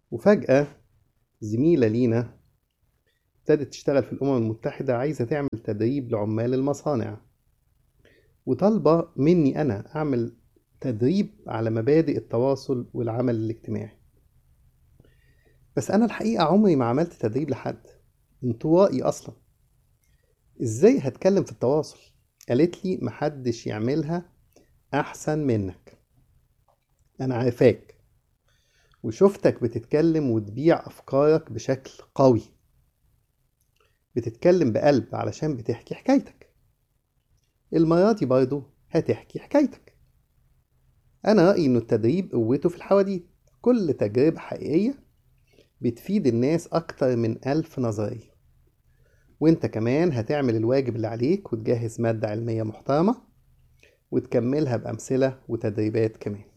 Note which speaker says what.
Speaker 1: وفجأة زميلة لينا ابتدت تشتغل في الأمم المتحدة عايزة تعمل تدريب لعمال المصانع وطالبة مني أنا أعمل تدريب على مبادئ التواصل والعمل الاجتماعي بس أنا الحقيقة عمري ما عملت تدريب لحد انطوائي أصلا إزاي هتكلم في التواصل قالت لي محدش يعملها أحسن منك أنا عارفاك وشفتك بتتكلم وتبيع أفكارك بشكل قوي بتتكلم بقلب علشان بتحكي حكايتك المرة دي برضه هتحكي حكايتك أنا رأيي إنه التدريب قوته في الحواديت كل تجربة حقيقية بتفيد الناس أكتر من ألف نظرية وانت كمان هتعمل الواجب اللي عليك وتجهز مادة علمية محترمة وتكملها بأمثلة وتدريبات كمان